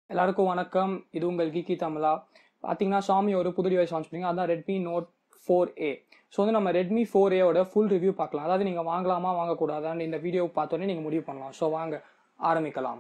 எல்லாருக்கும் வணக்கம் இது உங்கள் கீகி தமிழா பார்த்தீங்கன்னா ஷாமி ஒரு புது டிவைஸ் லான்ச் பண்ணீங்க அதான் Redmi note four A so வந்து நம்ம ரெட்மி ஃபோர் ஏவோட ஃபுல் ரிவ்யூ பார்க்கலாம் அதாவது நீங்கள் வாங்கலாமா வாங்கக்கூடாதான்னு இந்த வீடியோ பார்த்தோன்னே நீங்கள் முடிவு பண்ணலாம் ஸோ வாங்க ஆரம்பிக்கலாம்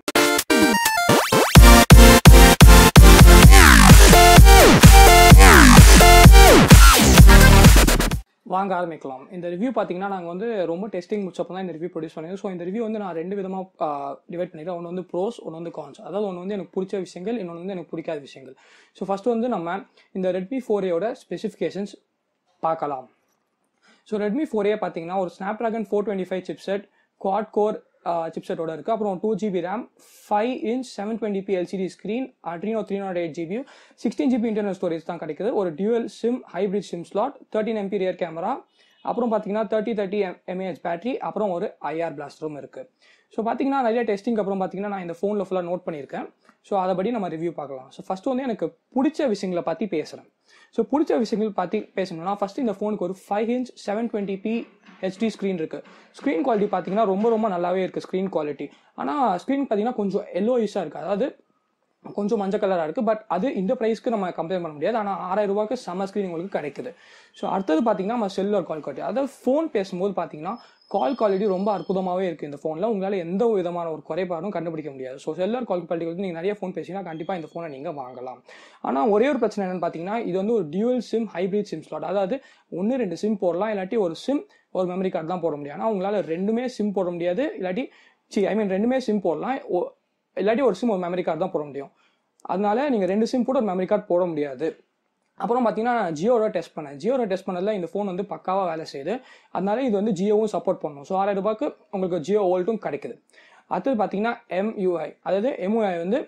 வாங்க ஆரம்பிக்கலாம் இந்த ரிவ்யூ பார்த்தீங்கன்னா நாங்கள் வந்து ரொம்ப டெஸ்டிங் முடிச்சப்போ தான் இந்த ரிவ்யூ ப்ரொடியூஸ் பண்ணியிருக்கோம் ஸோ இந்த ரிவ்யூ வந்து நான் ரெண்டு விதமாக டிவைட் பண்ணிக்கிறேன் ஒன்று வந்து ப்ரோஸ் ஒன்று வந்து கான்ஸ் அதாவது ஒன்று வந்து எனக்கு பிடிச்ச விஷயங்கள் இன்னொன்று வந்து எனக்கு பிடிக்காத விஷயங்கள் ஸோ ஃபஸ்ட்டு வந்து நம்ம இந்த ரெட்மி ஃபோர் ஏயோட ஸ்பெசிஃபிகேஷன்ஸ் பார்க்கலாம் ஸோ ரெட்மி ஃபோர் ஏ பார்த்தீங்கன்னா ஒரு Snapdragon four twenty five chipset quad core சிப்செட்டோட இருக்குது அப்புறம் two GB RAM five inch seven twenty P LCD screen Adreno three nought eight GB sixteen GB internal storage தான் கிடைக்குது ஒரு dual SIM hybrid SIM slot thirteen MP rear camera அப்புறம் பார்த்தீங்கன்னா thirty thirty mAh battery அப்புறம் ஒரு IR பிளாஸ்டரும் இருக்குது so பார்த்தீங்கன்னா நிறைய டெஸ்டிங் அப்புறம் பார்த்தீங்கன்னா நான் இந்த ஃபோனில் ஃபுல்லாக நோட் பண்ணியிருக்கேன் ஸோ அதைபடி நம்ம ரிவ்யூ பார்க்கலாம் ஸோ ஃபஸ்ட்டு வந்து எனக்கு பிடிச்ச விஷயங்களை பற்றி பேசுகிறேன் ஸோ பிடிச்ச விஷயங்கள் பற்றி பேசணும்னா ஃபஸ்ட்டு இந்த ஃபோனுக்கு ஒரு five inch seven twenty P HD screen இருக்குது ஸ்க்ரீன் குவாலிட்டி பார்த்தீங்கன்னா ரொம்ப ரொம்ப நல்லாவே இருக்குது ஸ்க்ரீன் குவாலிட்டி ஆனால் ஸ்க்ரீன் பார்த்தீங்கன்னா கொஞ்சம் எல்லோயிஷாக இருக்குது அதாவது கொஞ்சம் மஞ்சள் கலராக இருக்குது பட் அது இந்த ப்ரைஸ்க்கு நம்ம கம்பேர் பண்ண முடியாது ஆனால் ஆறாயிரம் ரூபாய்க்கு செம்ம ஸ்க்ரீன் உங்களுக்கு கிடைக்குது ஸோ அடுத்தது பார்த்தீங்கன்னா நம்ம செல்லுலர் கால் குவாலிட்டி அதாவது ஃபோன் பேசும்போது பார்த்தீங்கன்னா கால் குவாலிட்டி ரொம்ப அற்புதமாகவே இருக்குது இந்த ஃபோனில் உங்களால் எந்த விதமான ஒரு குறைபாடும் கண்டுபிடிக்க முடியாது ஸோ செல்லுலர் கால் குவாலிட்டி வந்து நீங்கள் நிறைய ஃபோன் பேசினா கண்டிப்பாக இந்த ஃபோனை நீங்கள் வாங்கலாம் ஆனால் ஒரே ஒரு பிரச்சனை என்னென்னு பார்த்தீங்கன்னா இது வந்து ஒரு dual SIM hybrid SIM slot அதாவது ஒன்று ரெண்டு சிம் போடலாம் இல்லாட்டி ஒரு சிம் ஒரு மெமரி கார்டு தான் போட முடியும் ஆனால் உங்களால் ரெண்டுமே சிம் போட முடியாது இல்லாட்டி சி ஐ மீன் ரெண்டுமே சிம் போடலாம் இல்லாட்டி ஒரு சிம் ஒரு மெமரி கார்டு தான் போட முடியும் அதனால நீங்கள் ரெண்டு சிம் போட்டு ஒரு மெமரி கார்டு போட முடியாது அப்புறம் பார்த்தீங்கன்னா நான் ஜியோட டெஸ்ட் பண்ணேன் ஜியோட டெஸ்ட் பண்ணதில் இந்த ஃபோன் வந்து பக்காவாக வேலை செய்யுது அதனால இது வந்து ஜியோவும் சப்போர்ட் பண்ணும் ஸோ ஆறாயிரம் ரூபாய்க்கு உங்களுக்கு ஜியோ ஓல்ட்டும் கிடைக்குது அடுத்தது பார்த்தீங்கன்னா எம்யூஐ அதாவது எம்யூஐ வந்து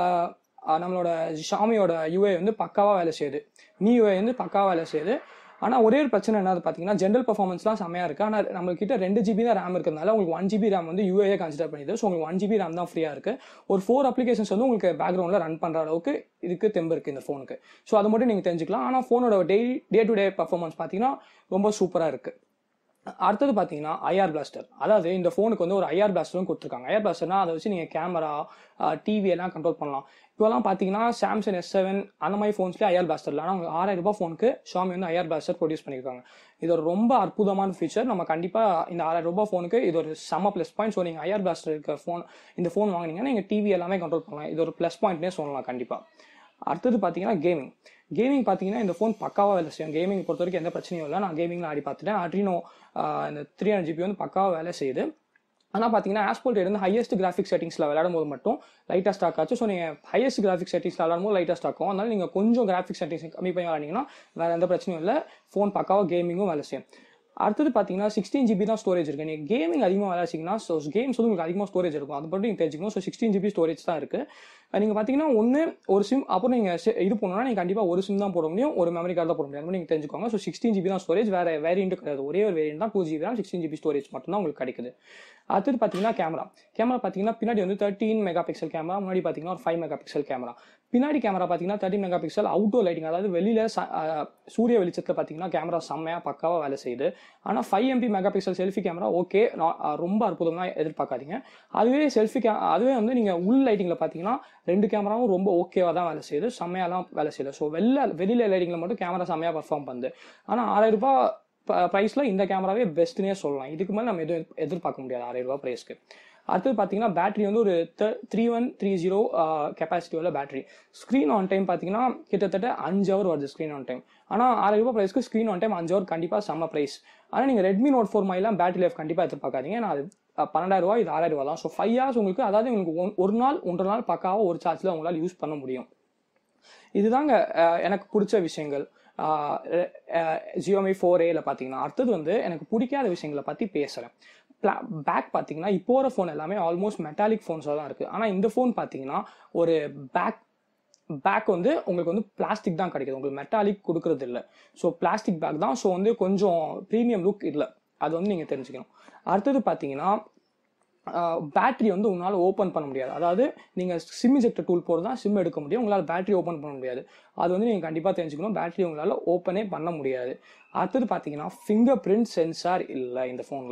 நம்மளோட ஷாமியோட யூஐ வந்து பக்காவாக வேலை செய்யுது மீ யூஐ வந்து பக்காவாக வேலை செய்யுது ஆனால் ஒரே ஒரு பிரச்சனை என்னது பார்த்தீங்கன்னா ஜென்ரல் பர்ஃபார்மன்ஸ்லாம் செம்மையாக இருக்குது ஆனால் நம்மக்கிட்ட ரெண்டு ஜிபி தான் ரேம் இருக்கிறதுனால உங்களுக்கு ஒன் ஜிபி ரேம் வந்து யூஏ கன்சிடர் பண்ணிது ஸோ உங்களுக்கு ஒன் ஜிபி ரேம் தான் ஃப்ரீயாக இருக்குது ஒரு ஃபோர் அப்ளிகேஷன்ஸ் வந்து உங்களுக்கு பேக்ரவுண்டில் ரன் பண்ணுற அளவுக்கு இதுக்கு தெம்பு இருக்குது இந்த ஃபோனுக்கு ஸோ அது மட்டும் நீங்கள் தெரிஞ்சுக்கலாம் ஆனால் ஃபோனோட daily day to day performance பார்த்தீங்கன்னா ரொம்ப சூப்பராக இருக்குது அடுத்தது பார்த்தீங்கன்னா ஐஆர் பிளாஸ்டர் அதாவது இந்த ஃபோனுக்கு வந்து ஒரு ஐஆர் பிளாஸ்டரும் கொடுத்துருக்காங்க ஐஆர் பிளாஸ்டர்னா அதை வச்சு நீங்கள் கேமரா டிவி எல்லாம் கண்ட்ரோல் பண்ணலாம் இப்போலாம் பார்த்தீங்கன்னா சாம்சங் எஸ் செவன் அந்த மாதிரி ஃபோன்ஸ்லேயே ஐஆர் பிளாஸ்டர் இல்லை ஆனால் அவங்க ஆறாயிரம் ரூபாய் ஃபோனுக்கு ஷாமி வந்து ஐஆர் பிளாஸ்டர் ப்ரொடியூஸ் பண்ணியிருக்காங்க இது ஒரு ரொம்ப அற்புதமான ஃபீச்சர் நம்ம கண்டிப்பாக இந்த ஆறாயிரம் ரூபாய் ஃபோனுக்கு இது ஒரு செம்ம ப்ளஸ் பாயிண்ட் ஸோ நீங்கள் ஐஆர் பிளாஸ்டர் இருக்க ஃபோன் இந்த ஃபோன் வாங்கினீங்கன்னா நீங்கள் டிவி எல்லாமே கண்ட்ரோல் பண்ணலாம் இது ஒரு ப்ளஸ் பாயிண்ட்னே சொல்லலாம் கண்டிப்பாக அடுத்தது பார்த்தீங்கன்னா கேமிங் கேமிங் பார்த்தீங்கன்னா இந்த ஃபோன் பக்காவாக வேலை செய்யும் கேமிங் பொறுத்த வரைக்கும் எந்த பிரச்சனையும் இல்லை நான் கேமிங்கில் ஆடி பார்த்துட்டேன் அட்ரினோ இந்த த்ரீ ஹண்ட்ரட் ஜிபி வந்து பக்காவாக வேலை செய்யுது ஆனால் பார்த்தீங்கன்னா ஆஸ்போல்ட் இருந்து ஹையஸ்ட் கிராஃபிக் செட்டிங்ஸில் விளையாடும் போது மட்டும் லைட்டாக ஸ்டாக் ஆச்சு ஸோ நீங்கள் ஹையஸ்ட் கிராஃபிக் செட்டிங்ஸில் விளையாடும் போது லைட்டாக ஸ்டாக் ஆகும் அதனால நீங்கள் கொஞ்சம் கிராஃபிக் செட்டிங்ஸ் கம்மி பண்ணி விளையாடிங்கன்னா வேறு எந்த பிரச்சனையும் இல்லை ஃபோன் பக்காவாக கேமிங்கும் வேலை செய்யும் அடுத்தது பார்த்தீங்கன்னா சிக்ஸ்டீன் ஜிபி தான் ஸ்டோரேஜ் இருக்கு நீங்கள் கேமிங் அதிகமாக விளையாச்சிங்கன்னா ஸோ கேம்ஸ் வந்து உங்களுக்கு அதிகமாக ஸ்டோரேஜ் இருக்கும் அது மட்டும் நீங்கள் தெரிஞ்சுக்கணும் ஸோ சிக்ஸ்டீன் ஜிபி ஸ்டோரேஜ் தான் இருக்குது நீங்கள் பார்த்தீங்கன்னா ஒன்று ஒரு சிம் அப்புறம் நீங்கள் இது பண்ணணும்னா நீங்கள் கண்டிப்பாக ஒரு சிம் தான் போட முடியும் ஒரு மெமரி கார்டு தான் போட முடியும் நீங்கள் தெரிஞ்சுக்கோங்க ஸோ சிக்ஸ்டீன் ஜிபி தான் ஸ்டோரேஜ் வேறு வேரியண்ட் கிடையாது ஒரே ஒரு வேரியண்ட் தான் டூ ஜிபி தான் சிக்ஸ்டீன் ஜிபி ஸ்டோரேஜ் மட்டும் தான் உங்களுக்கு கிடைக்குது அடுத்தது பார்த்தீங்கன்னா கேமரா கேமரா பார்த்தீங்கன்னா பின்னாடி வந்து தேர்ட்டின் மெகா பிக்சல் கேமரா முன்னாடி பார்த்தீங்கன்னா ஒரு ஃபைவ் மெகா பிக்சல் கேமரா பின்னாடி கேமரா பார்த்தீங்கன்னா thirty megapixel outdoor lighting அதாவது வெளியில் சூரிய வெளிச்சத்தில் பார்த்தீங்கன்னா கேமரா செம்மையாக பக்காவாக வேலை செய்யுது ஆனால் five MP megapixel selfie camera okay ரொம்ப அற்புதமாக எதிர்பார்க்காதீங்க அதுவே செல்ஃபி கே அதுவே வந்து நீங்கள் உள் லைட்டிங்கில் பார்த்தீங்கன்னா ரெண்டு கேமராவும் ரொம்ப ஓகேவாக தான் வேலை செய்யுது செம்மையாலாம் வேலை செய்யுது ஸோ வெளில வெளியில் லைட்டிங்கில் மட்டும் கேமரா செம்மையாக பர்ஃபார்ம் பண்ணுது ஆனால் ஆறாயிரம் ரூபாய் ப்ரைஸில் இந்த கேமராவே பெஸ்ட்னே சொல்லலாம் இதுக்கு மேலே நம்ம எதுவும் எதிர்பார்க்க முடியாது ஆறாயிரம் ரூபாய் ப்ரைஸ்க்கு அடுத்தது பார்த்தீங்கன்னா பேட்டரி வந்து ஒரு three one three zero capacity உள்ள பேட்டரி ஸ்க்ரீன் ஆன் டைம் பார்த்தீங்கன்னா கிட்டத்தட்ட அஞ்சு ஹவர் வருது ஸ்க்ரீன் ஆன் டைம் ஆனால் ஆறாயிரம் ரூபாய் ப்ரைஸ்க்கு ஸ்க்ரீன் ஆன் டைம் அஞ்சு ஹவர் கண்டிப்பாக செம்ம ப்ரைஸ் ஆனால் நீங்கள் ரெட்மி நோட் ஃபோர் மாதிரிலாம் பேட்டரி லைஃப் கண்டிப்பாக எதிர்பார்க்காதீங்க நான் அது பன்னெண்டாயிரம் ரூபா இது ஆறாயிரம் ரூபா தான் ஸோ ஃபைவ் ஹவர்ஸ் உங்களுக்கு அதாவது உங்களுக்கு ஒரு நாள் ஒன்றரை நாள் பக்காவாக ஒரு சார்ஜில் உங்களால் யூஸ் பண்ண முடியும் இதுதாங்க எனக்கு பிடிச்ச விஷயங்கள் ஜியோமி ஃபோர் ஏல பார்த்தீங்கன்னா அடுத்தது வந்து எனக்கு பிடிக்காத விஷயங்களை பற்றி பேசுகிறேன் பேக் பார்த்தீங்கன்னா இப்போ வர ஃபோன் எல்லாமே ஆல்மோஸ்ட் மெட்டாலிக் ஃபோன்ஸாக தான் இருக்குது ஆனால் இந்த ஃபோன் பார்த்தீங்கன்னா ஒரு பேக் பேக் வந்து உங்களுக்கு வந்து பிளாஸ்டிக் தான் கிடைக்குது உங்களுக்கு மெட்டாலிக் கொடுக்கறது இல்லை ஸோ பிளாஸ்டிக் பேக் தான் ஸோ வந்து கொஞ்சம் ப்ரீமியம் லுக் இல்லை அது வந்து நீங்கள் தெரிஞ்சுக்கணும் அடுத்தது பார்த்தீங்கன்னா பேட்டரி வந்து உங்களால் ஓப்பன் பண்ண முடியாது அதாவது நீங்கள் சிம் இஜெக்டர் டூல் போட்டு தான் சிம் எடுக்க முடியும் உங்களால் பேட்டரி ஓப்பன் பண்ண முடியாது அது வந்து நீங்கள் கண்டிப்பாக தெரிஞ்சுக்கணும் பேட்டரி உங்களால் ஓப்பனே பண்ண முடியாது அடுத்தது பார்த்தீங்கன்னா ஃபிங்கர் பிரிண்ட் சென்சார் இல்லை இந்த ஃபோனில்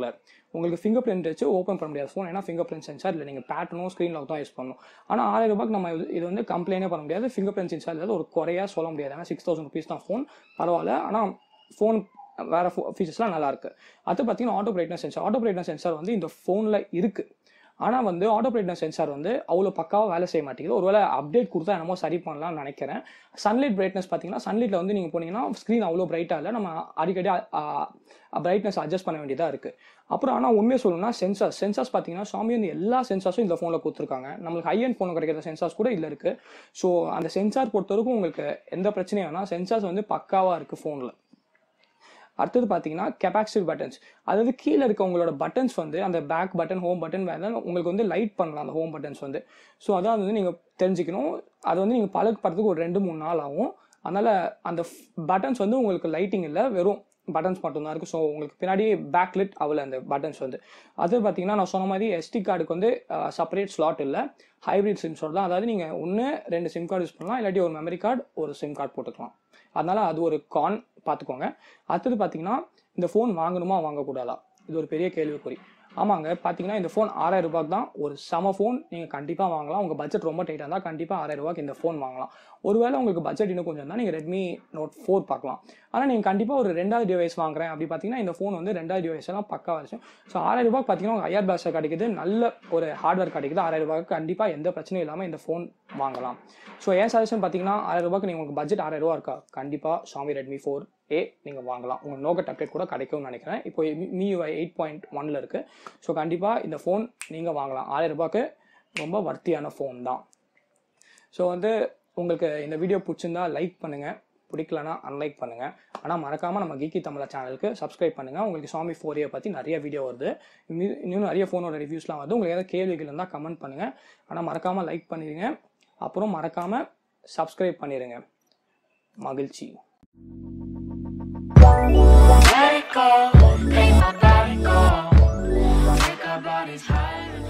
உங்களுக்கு ஃபிங்கர் பிரிண்ட் வச்சு ஓப்பன் பண்ண முடியாது ஃபோன் ஏன்னா ஃபிங்கர் பிரிண்ட் சென்சார் இல்லை நீங்கள் பேட்டர்னும் ஸ்க்ரீன் லாக் தான் யூஸ் பண்ணணும் ஆனால் ஆறாயிரம் ரூபாய்க்கு நம்ம இது- இது வந்து கம்ப்ளைண்டே பண்ண முடியாது ஃபிங்கர் பிரிண்ட் சென்சார் இல்லாத ஒரு குறையா சொல்ல முடியாது ஏன்னா சிக்ஸ் தௌசண்ட் ருபீஸ் தான் ஃபோன் பரவாயில்ல ஆனால் ஃபோன் வேற ஃபீச்சர்ஸ்லாம் நல்லா இருக்கு அது பார்த்தீங்கன்னா auto brightness sensor auto brightness sensor வந்து இந்த ஃபோனில் இருக்கு ஆனால் வந்து ஆட்டோ பிரைட்னஸ் சென்சார் வந்து அவ்வளோ பக்காவாக வேலை செய்ய மாட்டேங்குது ஒருவேளை அப்டேட் கொடுத்தா என்னமோ சரி பண்ணலாம்னு நினைக்கிறேன் சன்லைட் பிரைட்னஸ் பார்த்தீங்கன்னா சன்லைட்டில் வந்து நீங்கள் போனீங்கன்னா ஸ்க்ரீன் அவ்வளோ பிரைட்டாக இல்லை நம்ம அடிக்கடி பிரைட்னஸ் அட்ஜஸ்ட் பண்ண வேண்டியதாக இருக்குது அப்புறம் ஆனால் உண்மையை சொல்லணும்னா சென்சார் சென்சார்ஸ் பார்த்தீங்கன்னா சாமி வந்து எல்லா சென்சார்ஸும் இந்த ஃபோனில் கொடுத்துருக்காங்க நம்மளுக்கு ஹை அண்ட் ஃபோனில் கிடைக்கிற சென்சார்ஸ் கூட இதில் இருக்குது ஸோ அந்த சென்சார் பொறுத்தவரைக்கும் உங்களுக்கு எந்த பிரச்சனையும் வேணா சென்சார்ஸ் வந்து பக்காவாக இருக்குது ஃபோனில் அடுத்தது பார்த்தீங்கன்னா கெப்பாசிட்டி பட்டன்ஸ் அதாவது கீழே இருக்க உங்களோட பட்டன்ஸ் வந்து அந்த பேக் பட்டன் ஹோம் பட்டன் வேறு உங்களுக்கு வந்து லைட் பண்ணலாம் அந்த ஹோம் பட்டன்ஸ் வந்து ஸோ அதான் வந்து நீங்கள் தெரிஞ்சுக்கணும் அது வந்து நீங்கள் பழக்கப்படுறதுக்கு ஒரு ரெண்டு மூணு நாள் ஆகும் அதனால் அந்த பட்டன்ஸ் வந்து உங்களுக்கு லைட்டிங் இல்லை வெறும் பட்டன்ஸ் மட்டும்தான் இருக்குது ஸோ உங்களுக்கு பின்னாடி பேக் லிட் அவ்வளோ அந்த பட்டன்ஸ் வந்து அது பார்த்தீங்கன்னா நான் சொன்ன மாதிரி எஸ்டி கார்டுக்கு வந்து செப்பரேட் ஸ்லாட் இல்லை ஹைப்ரிட் சிம் ஸ்லாட் தான் அதாவது நீங்கள் ஒன்று ரெண்டு சிம் கார்டு யூஸ் பண்ணலாம் இல்லாட்டி ஒரு மெமரி கார்டு ஒரு சிம் கார்டு போட்டுக்கலாம் அதனால அது ஒரு கான் பார்த்துக்கோங்க அடுத்தது பார்த்தீங்கன்னா இந்த ஃபோன் வாங்கணுமா வாங்கக்கூடாதா இது ஒரு பெரிய கேள்விக்குறி ஆமாங்க பார்த்தீங்கன்னா இந்த ஃபோன் ஆறாயிரம் ரூபாய்க்கு தான் ஒரு சம ஃபோன் நீங்கள் கண்டிப்பாக வாங்கலாம் உங்கள் பட்ஜெட் ரொம்ப டைட்டாக இருந்தால் கண்டிப்பாக ஆறாயிரம் ரூபாய்க்கு இந்த ஃபோன் வாங்கலாம் ஒருவேளை உங்களுக்கு பட்ஜெட் இன்னும் கொஞ்சம் இருந்தால் நீங்கள் ரெட்மி நோட் ஃபோர் பார்க்கலாம் ஆனால் நீங்கள் கண்டிப்பாக ஒரு ரெண்டாவது டிவைஸ் வாங்குறேன் அப்படி பார்த்தீங்கன்னா இந்த ஃபோன் வந்து ரெண்டாவது டிவைஸ் எல்லாம் பக்கா விஷயம் ஸோ ஆறாயிரம் ரூபாய்க்கு பார்த்தீங்கன்னா உங்கள் ஐஆர் பேஸர் கிடைக்குது நல்ல ஒரு ஹார்ட்வேர் கிடைக்குது ஆறாயிரம் ரூபாய்க்கு கண்டிப்பாக எந்த பிரச்சனையும் இல்லாமல் இந்த ஃபோன் வாங்கலாம் ஸோ ஏன் சஜஷன் பார்த்தீங்கன்னா ஆறாயிரம் ரூபாய்க்கு நீங்கள் உங்களுக்கு பட்ஜெட் ஆறாயிரம் ரூபா இருக்கா கண்டிப்பாக ஷாமி ரெட்மி ஃபோர் ஏ நீங்கள் வாங்கலாம் உங்களுக்கு நோக்கட் அப்டேட் கூட கிடைக்கும்னு நினைக்கிறேன் இப்போ மியூஐ எயிட் பாயிண்ட் ஒனில் இருக்குது ஸோ கண்டிப்பாக இந்த ஃபோன் நீங்கள் வாங்கலாம் ஆயிரம் ரூபாய்க்கு ரொம்ப வர்த்தியான ஃபோன் தான் ஸோ வந்து உங்களுக்கு இந்த வீடியோ பிடிச்சிருந்தா லைக் பண்ணுங்கள் பிடிக்கலனா அன்லைக் பண்ணுங்கள் ஆனால் மறக்காமல் நம்ம கீக்கி தமிழா சேனலுக்கு சப்ஸ்கிரைப் பண்ணுங்கள் உங்களுக்கு சாமி ஃபோர் பற்றி நிறைய வீடியோ வருது இன்னும் இன்னும் நிறைய ஃபோனோட ரிவ்யூஸ்லாம் வருது உங்களுக்கு ஏதாவது கேள்விகள் இருந்தால் கமெண்ட் பண்ணுங்கள் ஆனால் மறக்காமல் லைக் பண்ணிடுங்க அப்புறம் மறக்காமல் சப்ஸ்கிரைப் பண்ணிடுங்க மகிழ்ச்சி Let it go, make my body go. Take our bodies higher.